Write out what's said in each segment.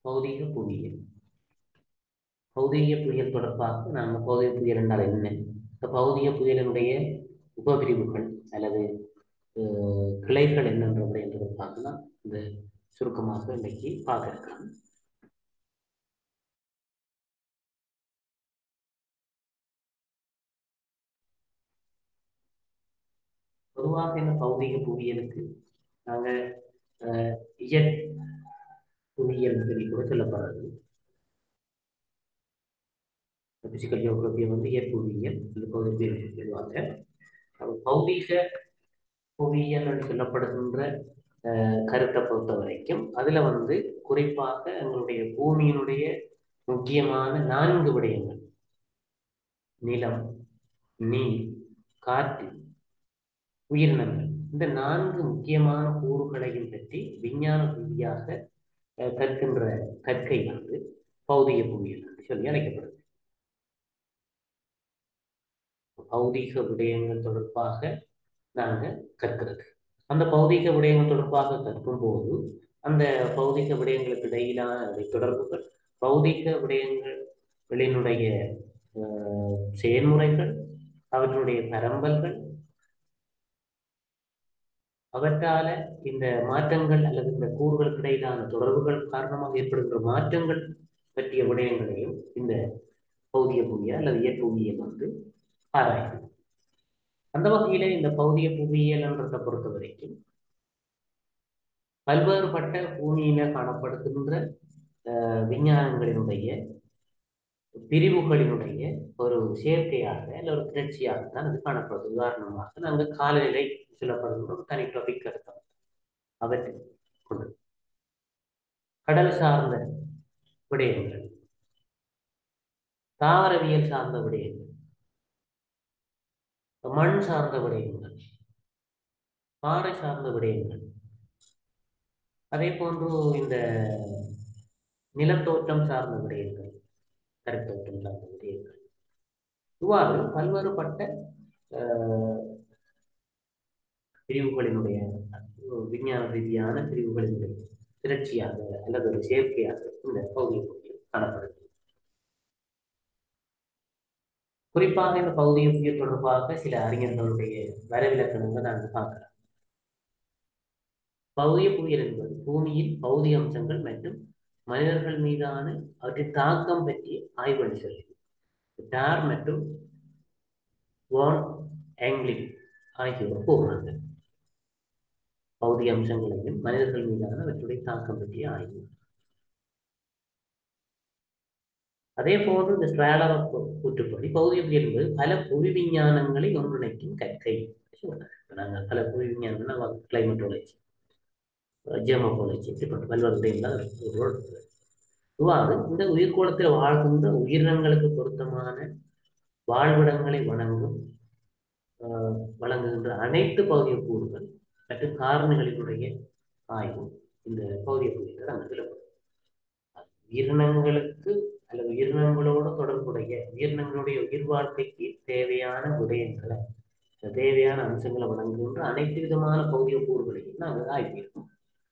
பௌதீக புவியியல் பௌதீக புவியியல் தொடர்பாக நாங்கள் பௌதீக புவியியல் என்றால் என்ன இந்த பௌதீக புவியியலினுடைய உபபிரிவுகள் அல்லது அஹ், கிளைகள் என்னன்றதை என்றதை பார்க்கலாம் இந்த சுருக்கமாக இன்னைக்கு பார்க்க இருக்கிறோம் பொதுவாக இந்த பௌதீக புவியியலுக்கு நாங்கள் இயற் புவியியல் சொல்லி கூட சொல்லப்படுறது பிசிக்கல் ஜியோகிரபியை வந்து இயற்புவியியல் அல்லது பௌதிக சொல்லுவாங்க அப்ப பௌதீக புவியியல் என்று சொல்லப்படுகின்ற அஹ், கருத்தை பொறுத்த வரைக்கும் அதுல வந்து குறிப்பாக எங்களுடைய பூமியினுடைய முக்கியமான நான்கு விடயங்கள் நிலம் நீர் காற்று உயிரினங்கள் இந்த நான்கு முக்கியமான கூறுகளையும் பற்றி விஞ்ஞான ரீதியாக அஹ், கற்கின்ற கற்கை வந்து பௌதிக புவியியல் என்று சொல்லி அழைக்கப்படுது பௌதீக விடயங்கள் தொடர்பாக நாங்க கற்கிறது அந்த பௌதீக விடயங்கள் தொடர்பாக கற்கும் போது அந்த பௌதீக விடயங்களுக்கு இடையிலான அந்த தொடர்புகள் பௌதீக விடயங்களினுடைய அஹ், செயல்முறைகள் அவற்றுடைய பரம்பல்கள் அவற்றால இந்த மாற்றங்கள் அல்லது இந்த கூறுகளுக்கு இடையிலான தொடர்புகள் காரணமாக ஏற்படுகின்ற மாற்றங்கள் பற்றிய விடயங்களையும் இந்த பௌதிக புவியியல் அல்லது இயற்புவியியல் வந்து ஆராயும் அந்த வகையில இந்த பௌதிக புவியியல் என்றதை பொறுத்த வரைக்கும் பல்வேறுபட்ட பூமியில காணப்படுகின்ற அஹ், விஞ்ஞானங்களினுடைய பிரிவுகளினுடைய ஒரு சேர்க்கையாக அல்ல ஒரு திரட்சியாக தான் அது காணப்படுது உதாரணமாக நாங்கள் காலநிலை சொல்லப்படுகின்ற ஒரு தனி டாபிக் அர்த்தம் அவற்றை கொண்டு கடல் சார்ந்த விடயங்கள் தாவரவியல் சார்ந்த விடயங்கள் மண் சார்ந்த விடயங்கள் பாறை சார்ந்த விடயங்கள் அதே போன்று இந்த நிலத்தோற்றம் சார்ந்த விடயங்கள் கருத்தோற்றம் சார்ந்த விடயங்கள் இவ்வாறு பல்வேறுபட்ட அஹ், பிரிவுகளினுடைய அஹ், விஞ்ஞான ரீதியான பிரிவுகளினுடைய திரட்சியாக அல்லது ஒரு சேர்க்கையாக இந்த பகுதிய புவியியல் காணப்படுது குறிப்பாக இந்த பகுதிய புவியியல் தொடர்பாக சில அறிஞர்களுடைய வரவிலக்கணங்களை நாங்கள் பார்க்கலாம் பௌதிக புவியியல் என்பது பூமியின் பௌதிக அம்சங்கள் மற்றும் மனிதர்கள் மீதான அவற்றின் தாக்கம் பற்றிய ஆய்வளி சொல்லி டார் மற்றும் வான் ஆங்கிலிக் ஆகியோர் கூறுறாங்க பௌதிக அம்சங்களையும் மனிதர்கள் மீதான அவற்றுடைய தாக்கம் பற்றிய ஆய்வு அதே போன்று இந்த ஸ்ட்ராலர் கூற்றுப்படி பௌதிகவியல் என்பது பல புவி விஞ்ஞானங்களை ஒன்றிணைக்கும் கற்கை சொல்றாங்க. இப்ப நாங்கள் பல புவி விஞ்ஞானம் கிளைமேட்டாலஜி ஜெர்மோபாலஜி இப்படிப்பட்ட பல்வேறு விடயங்கள் ஒரு ரோல் இருக்குது இவ்வாறு இந்த உயிர்கோளத்தில் வாழ்கின்ற உயிரினங்களுக்கு பொருத்தமான வாழ்விடங்களை வழங்கும் ஆஹ், வழங்குகின்ற அனைத்து பகுதிய கூறுகள் மற்றும் காரணிகளினுடைய ஆய்வு இந்த பகுதிய கூறுகள் அங்கே சொல்லப்படும் உயிரினங்களுக்கு அல்லது உயிரினங்களோடு தொடர்புடைய உயிரினங்களுடைய உயிர் வாழ்க்கைக்கு தேவையான விடயங்களை தேவையான அம்சங்களை வழங்குகின்ற அனைத்து விதமான பகுதிய கூறுகளையும் நாங்கள் ஆய்வியிருக்கோம்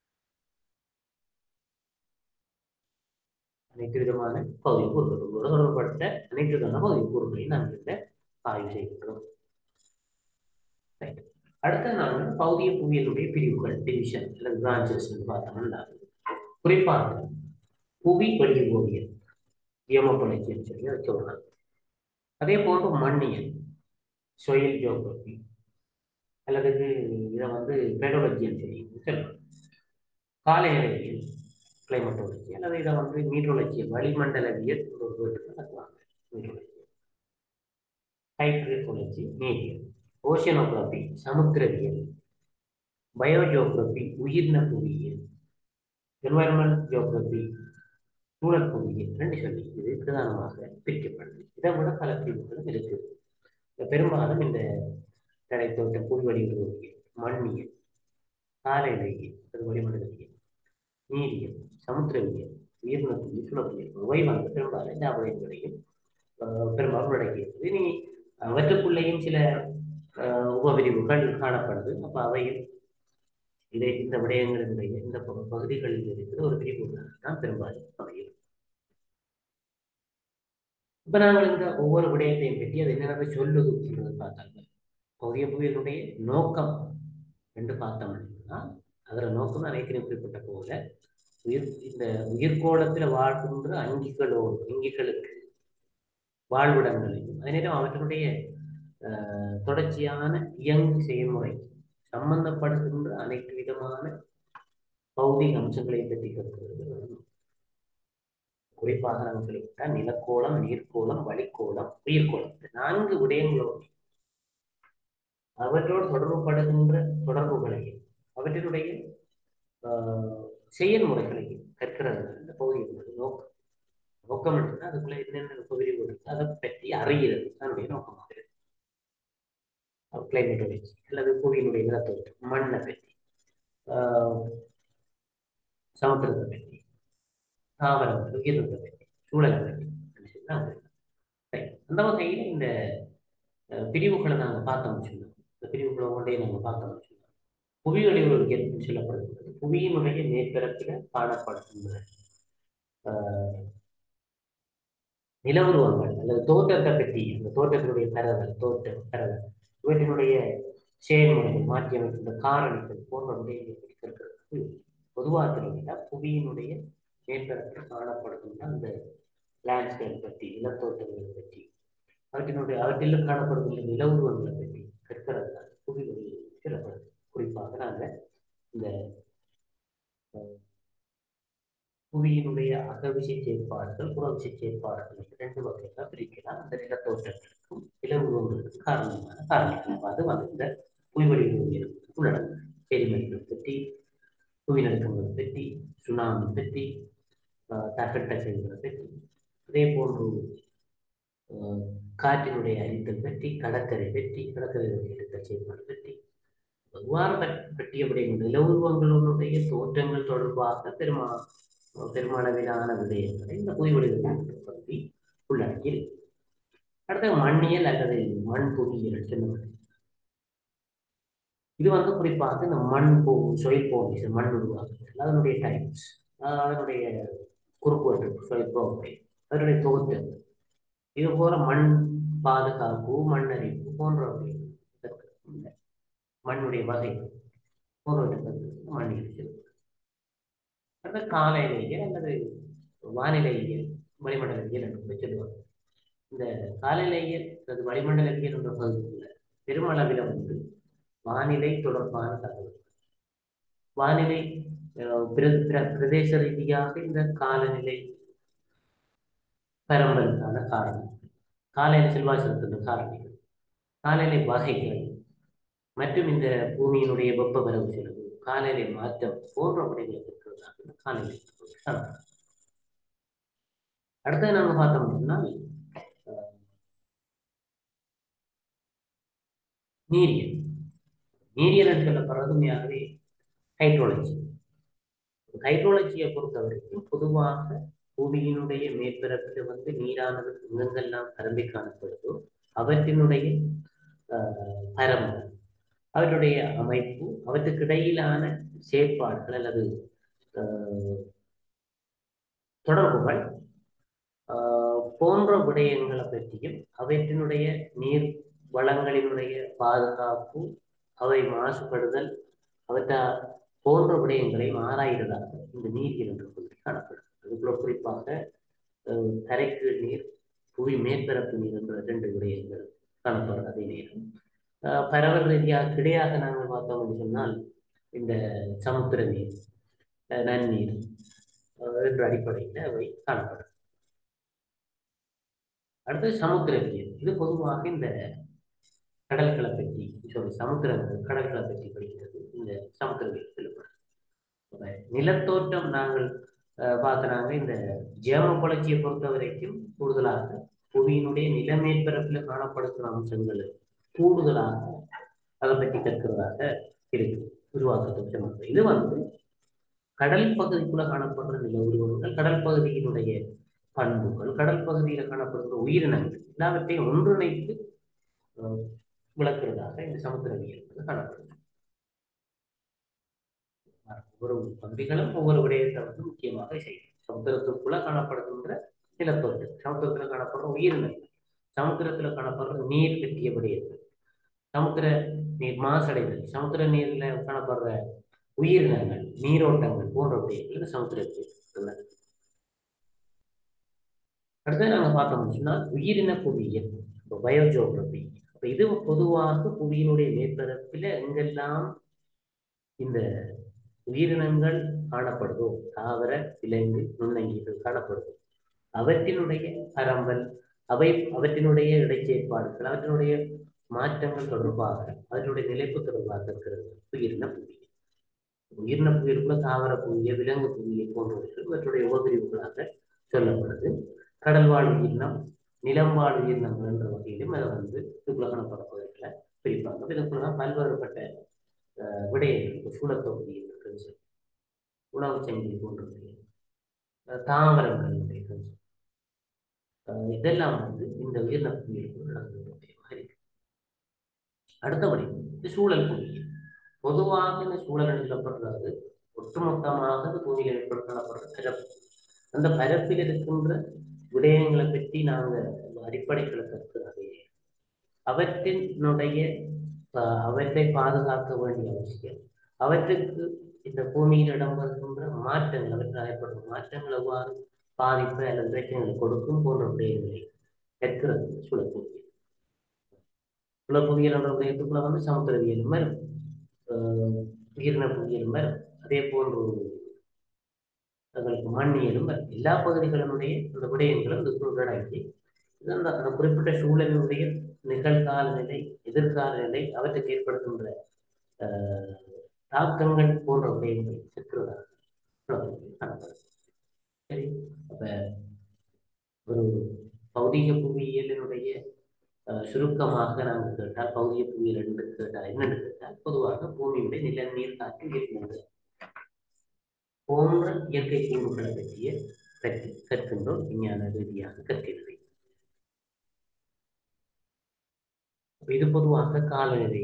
அனைத்து விதமான பகுதி கூறுகளோடு தொடர்பட்ட அனைத்து விதமான பகுதி கூறுகளையும் நாங்கள் இந்த ஆய்வு செய்கின்றோம் Right. அடுத்து நாங்கள் பௌதிக புவியியலுடைய பிரிவுகள் டிவிஷன் அல்லது பிரான்ச்சஸ் பார்த்தோம்னா குறிப்பாக புவி வெளியுறவியல் ஜியோமோபாலஜின்னு சொல்லி அதை சொல்றாங்க அதே போன்று மண்ணியல் சொயில் ஜியோகிரபி அல்லது இதை வந்து பெடோலஜின்னு சொல்லி சொல்லலாம் காலநிலையியல் கிளைமேட்டாலஜி அல்லது இதை வந்து மீட்ரோலஜி வளிமண்டலவியல் ஒரு வீட்டுக்கு நடத்துவாங்க மீட்ரோலஜி ஹைட்ரோலஜி நீரியல் ஓஷனோகிராபி சமுத்திரவியல் பயோஜியோகிரபி உயிரின புவியியல் என்வாயர்மெண்ட் ஜியோகிரபி சூழல் புவியியல் ரெண்டு சொல்லி இது பிரதானமாக பிரிக்கப்படுது இதை விட பல பிரிவுகளும் இருக்குது இந்த பெரும்பாலும் இந்த தடைத்தோட்ட புல்வெளி உருவவியல் மண்ணியல் காலநிலையியல் அது வளிமண்டலவியல் நீரியல் சமுத்திரவியல் உயிரின புவியியல் சுழற்சியல் இவை வந்து பெரும்பாலும் இந்த அவயங்களையும் அஹ், பெரும்பாலும் உள்ளடக்கியது இனி அவற்றுக்குள்ளேயும் சில அஹ், உபபிரிவுகள் காணப்படுது அப்ப அவையும் இதை இந்த விடயங்களினுடைய இந்த பகு- பகுதிகளில் இருக்கிற ஒரு பிரிவுகளாக தான் பெரும்பாலும் அமையும் இப்ப நாங்கள் இந்த ஒவ்வொரு விடயத்தையும் பற்றி அது என்னென்ன சொல்லுது என்றதை பார்த்தாங்க பௌதிய புவியினுடைய நோக்கம் என்று பார்த்தோம்னா அதோட நோக்கம் நான் ஏற்கனவே குறிப்பிட்ட போல உயிர் இந்த உயிர்கோளத்துல வாழ்கின்ற அங்கிகளோடு அங்கிகளுக்கு வாழ்விடங்களையும் அதே நேரம் அவற்றினுடைய அஹ், தொடர்ச்சியான இயங்கு செயல்முறை சம்பந்தப்படுகின்ற அனைத்து விதமான பௌதிக அம்சங்களை பற்றி கற்கிறது குறிப்பாக நாம் சொல்லிவிட்டால் நிலக்கோளம் நீர்க்கோளம் வளிக்கோளம் உயிர்கோளம் இந்த நான்கு விடயங்களோடு அவற்றோடு தொடர்புபடுகின்ற தொடர்புகளையும் அவற்றினுடைய ஆஹ், செயல்முறைகளையும் கற்கிறது இந்த பகுதியினுடைய நோக்கம் நோக்கம் என்றால் அதுக்குள்ள என்னென்ன பகுதிகள் இருக்கு அதை பற்றி அறிகிறது அதனுடைய நோக்கமாக இருக்கு கிளைமேட்டோலஜி அல்லது புவியினுடைய நிலத்தோற்றம் மண்ணை பற்றி ஆஹ், சமுத்திரத்தை பற்றி தாவரங்கள் உயிரினத்தை பற்றி சூழலை பற்றி அப்படின்னு சொல்லி தான் இருக்கு. Right. அந்த வகையில் இந்த அஹ், பிரிவுகளை நாங்கள் பார்த்தோம் சொன்னோம் இந்த பிரிவுகளை ஒன்றையே நாங்கள் பார்த்தோம் சொன்னோம் புவியொளி ஒழுங்கியல் என்று சொல்லப்படுகிறது புவியினுடைய மேற்பரப்பில் காணப்படுகின்ற ஆஹ், நிலவுருவங்கள் அல்லது தோற்றத்தை பற்றி அந்த தோற்றத்தினுடைய பரவல் தோற்றம் பரவல் இவற்றினுடைய செயல்முறைகள் மாற்றி அமைக்கின்ற காரணிகள் போன்ற விடயங்களை பற்றி கற்கிறது பொதுவாக தெரியல புவியினுடைய மேற்பரப்பில் காணப்படுகின்ற அந்த லேண்ட்ஸ்கேப் பற்றி நிலத்தோற்றங்களை பற்றி அவற்றினுடைய அவற்றில் காணப்படுகின்ற நிலவுருவங்களை பற்றி கற்கிறது தான் புவி ஒளியில் சொல்லப்படுது குறிப்பாக நாங்கள் இந்த அஹ், புவியினுடைய அகவிசை செயற்பாடுகள் புறவிசை செயற்பாடுகள் என்று ரெண்டு வகையாக பிரிக்கலாம் அந்த நிலத்தோற்றத்திற்கும் நிலவுருவங்களுக்கும் காரணமான காரணங்கள் அது வந்து இந்த புவிவெளியில் உள்ளடங்கும் எரிமலைகள் பற்றி புவிநடுக்கங்களை பற்றி சுனாமி பற்றி அஹ், தகட்ட செயல்களை பற்றி அதே போன்று அஹ், காற்றினுடைய அரித்தல் பற்றி கடற்கரை பற்றி கடற்கரையுடைய அரித்தல் செயல்பாடு பற்றி பொதுவான பட்- பற்றிய விடயங்கள் நிலவுருவங்களுடைய தோற்றங்கள் தொடர்பாக பெருமா பெருமளவிலான விடயங்களை இந்த புவிவெளிகள் பற்றி உள்ளடக்கி இருக்கு அடுத்து மண்ணியல் அல்லது மண் புவியியல் சொல்லுவது இது வந்து குறிப்பாக இந்த மண் போ சொயில் போனிஸ் மண் உருவாக்குதல் அதனுடைய டைப்ஸ் அதனுடைய குறுக்குவெட்டு சொயில் போகை அதனுடைய தொகுத்தல் இது போல மண் பாதுகாப்பு மண்ணரிப்பு போன்றவை இதற்கு இந்த மண்ணுடைய வகை போன்றவற்றுக்கு மண்ணியல் சொல்லுவது அடுத்து காலநிலையியல் அல்லது வானிலையியல் வளிமண்டலவியல் என்று கூட சொல்லுவாங்க இந்த காலநிலையியல் அல்லது வளிமண்டலவியல் என்ற பகுதியில் பெருமளவில் வந்து வானிலை தொடர்பான தகவல் வானிலை அஹ், பிர- பிர- பிரதேச ரீதியாக இந்த காலநிலை பரம்பலுக்கான காரணம் காலையில் செல்வாய் செலுத்துகின்ற காரணிகள் காலநிலை வகைகள் மற்றும் இந்த பூமியினுடைய வெப்ப வரவு செலவு காலநிலை மாற்றம் போன்ற விடயங்களை இருக்கிறதாக இந்த காலநிலை காரணம். அடுத்தது நாங்க பார்த்தோம் அப்படின்னா அஹ், நீரியல் நீரியல் என்று சொல்லப்படுறது உண்மையாகவே ஹைட்ரோலஜி ஹைட்ரோலஜியை பொறுத்த வரைக்கும் பொதுவாக பூமியினுடைய மேற்பரப்பில் வந்து நீரானது எங்கெங்கெல்லாம் பரம்பி காணப்படுதோ அவற்றினுடைய ஆஹ், பரம்பு அவற்றுடைய அமைப்பு அவற்றுக்கு இடையிலான செயற்பாடுகள் அல்லது ஆஹ், தொடர்புகள் ஆஹ், போன்ற விடயங்களை பற்றியும் அவற்றினுடைய நீர் வளங்களினுடைய பாதுகாப்பு அவை மாசுபடுதல் அவற்றை போன்ற விடயங்களையும் ஆராய்கிறதாக இந்த நீரியல் என்ற பகுதி காணப்படும் அதுக்குள்ள குறிப்பாக அஹ், தரைக்கு நீர் புவி மேற்பரப்பு நீர் என்ற ரெண்டு விடயங்கள் காணப்படுறது அதே நேரம் அஹ், பரவல் ரீதியாக கிடையாக நாங்கள் பார்த்தோம் என்று சொன்னால் இந்த சமுத்திர நீர் அஹ், நன்னீர் அஹ், என்ற அடிப்படையில் அவை காணப்படும் அடுத்து சமுத்திரவியல் இது பொதுவாக இந்த கடல்களை பற்றி சாரி சமுத்திர கடல்களை பற்றி படிக்கிறது இந்த சமுத்திரவியல் சொல்லப்படும் அப்ப நிலத்தோற்றம் நாங்கள் அஹ், பார்க்கறாங்க இந்த ஜேமகுலச்சியை பொறுத்த வரைக்கும் கூடுதலாக புவியினுடைய நிலமேற்பரப்பில் காணப்படுகிற அம்சங்கள் கூடுதலாக அதை பற்றி கற்கிறதாக இருக்கு உருவாக்கத்தை சம்பந்தம் இது வந்து கடல் பகுதிக்குள்ள காணப்படுற நில உருவங்கள் கடல் பகுதியினுடைய பண்புகள் கடல் பகுதியில் காணப்படுகிற உயிரினங்கள் எல்லாவற்றையும் ஒன்றிணைத்து அஹ், விளக்குறதாக இந்த சமுத்திரவியல் வந்து காணப்படுது ஒவ்வொரு பகுதிகளும் ஒவ்வொரு விடயத்தை வந்து முக்கியமாக செய்யும் சமுத்திரத்துக்குள்ள காணப்படுகின்ற நிலத்தோட்டு சமுத்திரத்துல காணப்படுற உயிரினங்கள் சமுத்திரத்துல காணப்படுற நீர் பற்றிய விடயங்கள் சமுத்திர நீர் மாசடைதல் சமுத்திர நீர்ல காணப்படுற உயிரினங்கள் நீரோட்டங்கள் போன்ற விடயங்கள் சமுத்திரத்தில் உள்ளது அடுத்து நாங்க பார்த்தோம்னு சொன்னா உயிரின புவியியல் பயோஜியோகிரபி அப்ப இது பொதுவாக புவியினுடைய மேற்பரப்பில் எங்கெல்லாம் இந்த உயிரினங்கள் காணப்படுதோ தாவர விலங்கு நுண்ணங்கிகள் காணப்படுதோ அவற்றினுடைய பரம்பல் அவை அவற்றினுடைய இடைச்சேற்பாடுகள் அவற்றினுடைய மாற்றங்கள் தொடர்பாக அதனுடைய நிலைப்பு தொடர்பாக இருக்கிறது உயிரின புவியியல் உயிரின புவியியலுக்குள்ள தாவர புவியியல் விலங்கு புவியியல் போன்றவர்கள் இவற்றுடைய உபபிரிவுகளாக சொல்லப்படுது கடல் வாழ் உயிரினம் நிலம் வாழ் உயிரினங்கள் என்ற வகையிலும் அதை வந்து இதுக்குள்ள காணப்படப்பகுதிகளை பிரிப்பாங்க இதுக்குள்ள பல்வேறுபட்ட விடயங்கள் சூழத்தொகுதி இருக்குன்னு சொல்லி உணவு சங்கிலி போன்ற தாவரங்களுடைய இதெல்லாம் வந்து இந்த உயிரின புவியியலுக்குள் நடந்துள்ளதாக இருக்கு அடுத்தபடி இது சூழல் புவியியல் பொதுவாக இந்த சூழல் சொல்லப்படுறது ஒட்டுமொத்தமாக இந்த பூமியில் ஏற்படுத்தப்படுற பரப்பு அந்த பரப்பில் இருக்கின்ற விடயங்களை பற்றி நாங்கள் அடிப்படைகளை கற்கிறதே அவற்றினுடைய அவற்றை பாதுகாக்க வேண்டிய அவசியம் அவற்றுக்கு இந்த பூமியில் இடம்பெறுகின்ற மாற்றங்கள் அவற்றில் ஏற்படும் மாற்றங்கள் எவ்வாறு பாதிப்பு அல்லது பிரச்சனைகளை கொடுக்கும் போன்ற விடயங்களை கற்கிறது சுழற்புவியல் சுழற்புவியல் என்ற விடயத்துக்குள்ள வந்து சமுத்திரவியலும் வரும் உயிரின புவியியலும் வரும் அதே போன்று தங்களுக்கு மண்ணியலும் வரும் எல்லா பகுதிகளினுடைய அந்த விடயங்களும் இந்த சூழலாக்கி அந்த அந்த குறிப்பிட்ட சூழலினுடைய நிகழ்கால நிலை எதிர்கால நிலை அவற்றுக்கு ஏற்படுத்துகின்ற தாக்கங்கள் போன்ற விடயங்கள் சிற்றுவதாக காணப்படுது சரி அப்ப ஒரு பௌதிக புவியியலினுடைய சுருக்கமாக நாங்கள் கேட்டால் பௌதிக புவியியல் என்று கேட்டால் என்னென்னு கேட்டால் பொதுவாக பூமியுடைய நில நீர் காற்று இயற்கை போன்ற இயற்கை கூறுகளை பற்றிய கற்று கற்கின்றோம் விஞ்ஞான ரீதியாக கற்கிறது இது பொதுவாக காலநிலை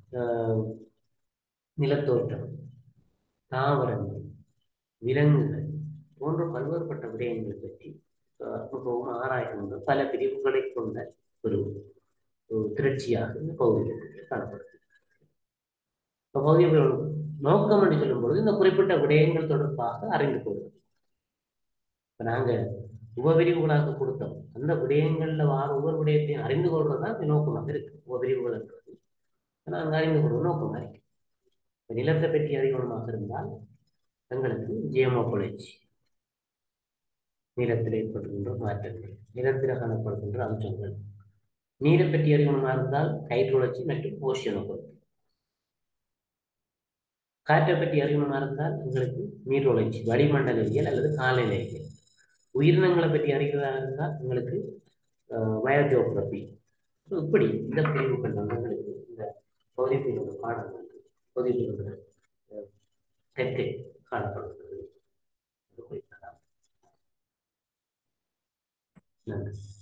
நிலத்தோற்றம் தாவரங்கள் விலங்குகள் போன்ற பல்வேறுபட்ட விடயங்களை பற்றி மிகவும் ஆராய்கின்ற பல பிரிவுகளை கொண்ட ஒரு திரட்சியாக இந்த பகுதியில் காணப்படுது இப்போ பகுதியில் நோக்கம் என்று சொல்லும் பொழுது இந்த குறிப்பிட்ட விடயங்கள் தொடர்பாக அறிந்து கொள்வது இப்போ நாங்கள் உபபிரிவுகளாக கொடுத்தோம் அந்த விடயங்கள்ல வார ஒவ்வொரு விடயத்தையும் அறிந்து கொள்றதா இந்த நோக்கமாக இருக்கு உபபிரிவுகள் இருக்கிறது நாங்கள் அறிந்து கொள்வது நோக்கமாக இருக்கு நிலத்தை பற்றி அறிவனமாக இருந்தால் எங்களுக்கு ஜியோமோபாலஜி நிலத்தில் ஏற்படுகின்ற மாற்றங்கள் நிலத்தில் காணப்படுகின்ற அம்சங்கள் நீரை பற்றி அறிவனமாக இருந்தால் ஹைட்ரோலஜி மற்றும் ஓஷியனோபாலஜி காற்றை பற்றி அறிவனமாக இருந்தால் எங்களுக்கு நீரோலஜி வளிமண்டலவியல் அல்லது காலநிலையியல் உயிரினங்களை பற்றி அறிகிறதாக இருந்தால் உங்களுக்கு பயோஜியோகிரபி இப்படி இந்த பிரிவுகள் வந்து எங்களுக்கு இந்த பகுதிப்பினோட பாடம் வந்து பகுதிப்பினோட கற்கை காணப்படுகிறது நன்றி